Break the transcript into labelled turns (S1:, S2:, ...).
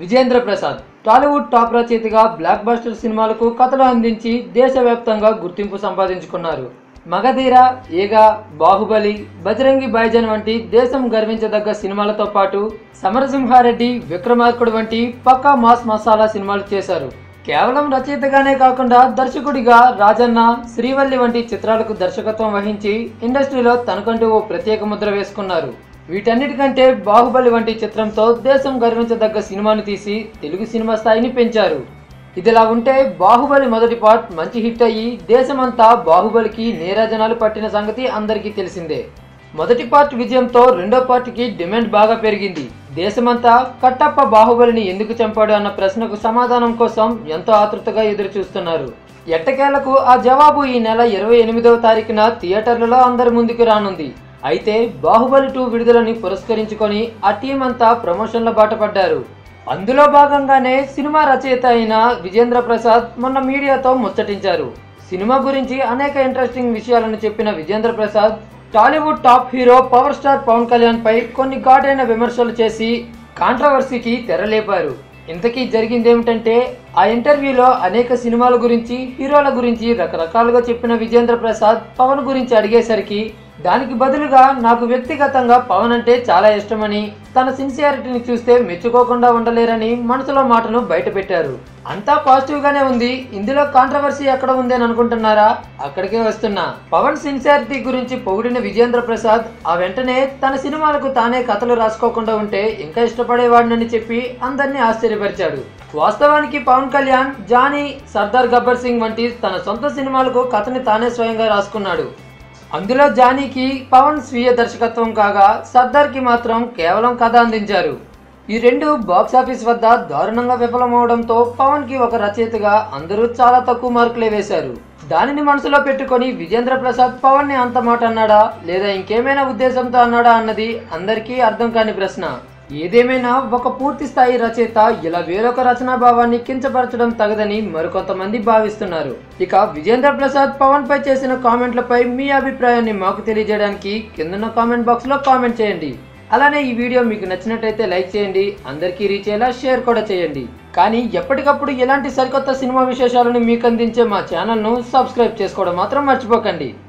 S1: Vijendra Prasad Tollywood top రచయితగా blockbuster సినిమాలకు కథలు అందించి దేశవ్యాప్తంగా గుర్తింపు సంపాదించుకున్నారు మగధీర ఈగ బాహుబలి బజరంగి బైజన్ వంటి దేశం గర్వించదగ్గ సినిమాలతో పాటు సమరసింహారెడ్డి విక్రమార్కుడు వంటి పక్కా మాస్ మసాలా సినిమాలు చేశారు కేవలం రచయితగానే కాకుండా దర్శకుడిగా రాజన్న శ్రీవల్లి వంటి చిత్రాలకు దర్శకత్వం వహించి ఇండస్ట్రీలో తనకంటూ ఓ ప్రత్యేక ముద్ర వేసుకున్నారు వీటన్నిటికంటే బాహుబలి వంటి చిత్రంతో దేశం గర్వించదగ్గ సినిమాను తీసి తెలుగు సినిమా స్థాయిని పెంచారు ఇదిలా ఉంటే బాహుబలి మొదటి పార్ట్ మంచి హిట్ అయ్యి దేశమంతా బాహుబలికి నీరాజనాలు పట్టిన సంగతి అందరికీ తెలిసిందే మొదటి పార్ట్ విజయంతో రెండో పార్ట్కి డిమాండ్ బాగా పెరిగింది దేశమంతా కట్టప్ప బాహుబలిని ఎందుకు చంపాడు అన్న ప్రశ్నకు సమాధానం కోసం ఎంతో ఆతృతగా ఎదురు చూస్తున్నారు ఎట్టకేలకు ఆ జవాబు ఈ నెల ఇరవై ఎనిమిదవ తారీఖున థియేటర్లలో అందరి ముందుకు రానుంది అయితే బాహుబలి టూ విడుదలని పురస్కరించుకొని ఆ టీం అంతా ప్రమోషన్ల బాట పడ్డారు అందులో భాగంగానే సినిమా రచయిత అయిన విజేంద్ర ప్రసాద్ మొన్న మీడియాతో ముచ్చటించారు సినిమా గురించి అనేక ఇంట్రెస్టింగ్ విషయాలను చెప్పిన Vijendra Prasad Tollywood top hero power star Pawan Kalyan పై కొన్ని ఘాటైన విమర్శలు చేసి కాంట్రవర్సీకి తెరలేపారు ఇంతకీ జరిగింది ఏమిటంటే ఆ ఇంటర్వ్యూలో అనేక సినిమాల గురించి హీరోల గురించి రకరకాలుగా చెప్పిన విజేంద్ర ప్రసాద్ పవన్ గురించి అడిగేసరికి దానికి బదులుగా నాకు వ్యక్తిగతంగా పవన్ అంటే చాలా ఇష్టమని తన సిన్సియారిటీని చూస్తే మెచ్చుకోకుండా ఉండలేరని మనసులో మాటను బయటపెట్టారు అంతా పాజిటివ్ గానే ఉంది ఇందులో కాంట్రవర్సీ ఎక్కడ ఉంది అని అనుకుంటున్నారా అక్కడికే వస్తున్నా పవన్ సిన్సియారిటీ గురించి పొగిడిన విజేంద్ర ప్రసాద్ ఆ వెంటనే తన సినిమాలకు తానే కథలు రాసుకోకుండా ఉంటే ఇంకా ఇష్టపడేవాడినని చెప్పి అందరినీ ఆశ్చర్యపరిచాడు వాస్తవానికి పవన్ కళ్యాణ్ జానీ సర్దార్ గబ్బర్ సింగ్ వంటి తన సొంత సినిమాలకు కథని తానే స్వయంగా రాసుకున్నాడు అందులో జానీకి పవన్ స్వీయ దర్శకత్వం కాగా సర్దార్కి మాత్రం కేవలం కథ అందించారు ఈ రెండు బాక్సాఫీస్ వద్ద దారుణంగా విఫలమవడంతో పవన్కి ఒక రచయితగా అందరూ చాలా తక్కువ మార్కులే వేశారు దానిని మనసులో పెట్టుకొని విజేంద్ర ప్రసాద్ పవన్ని అంత మాట అన్నాడా లేదా ఇంకేమైనా ఉద్దేశంతో అన్నాడా అన్నది అందరికీ అర్థం కాని ప్రశ్న ఏదేమైనా ఒక పూర్తి స్థాయి రచయిత ఇలా వేరొక రచనా భావాన్ని కించపరచడం తగదని మరికొంతమంది భావిస్తున్నారు ఇక విజేంద్ర ప్రసాద్ పవన్ పై చేసిన కామెంట్లపై మీ అభిప్రాయాన్ని మాకు తెలియజేయడానికి కిందన్న కామెంట్ బాక్స్ లో కామెంట్ చేయండి అలానే ఈ వీడియో మీకు నచ్చినట్టయితే లైక్ చేయండి అందరికీ రీచ్ అయ్యేలా షేర్ కూడా చేయండి కానీ ఎప్పటికప్పుడు ఎలాంటి సరికొత్త సినిమా విశేషాలను మీకు అందించే మా ఛానల్ను సబ్స్క్రైబ్ చేసుకోవడం మాత్రం మర్చిపోకండి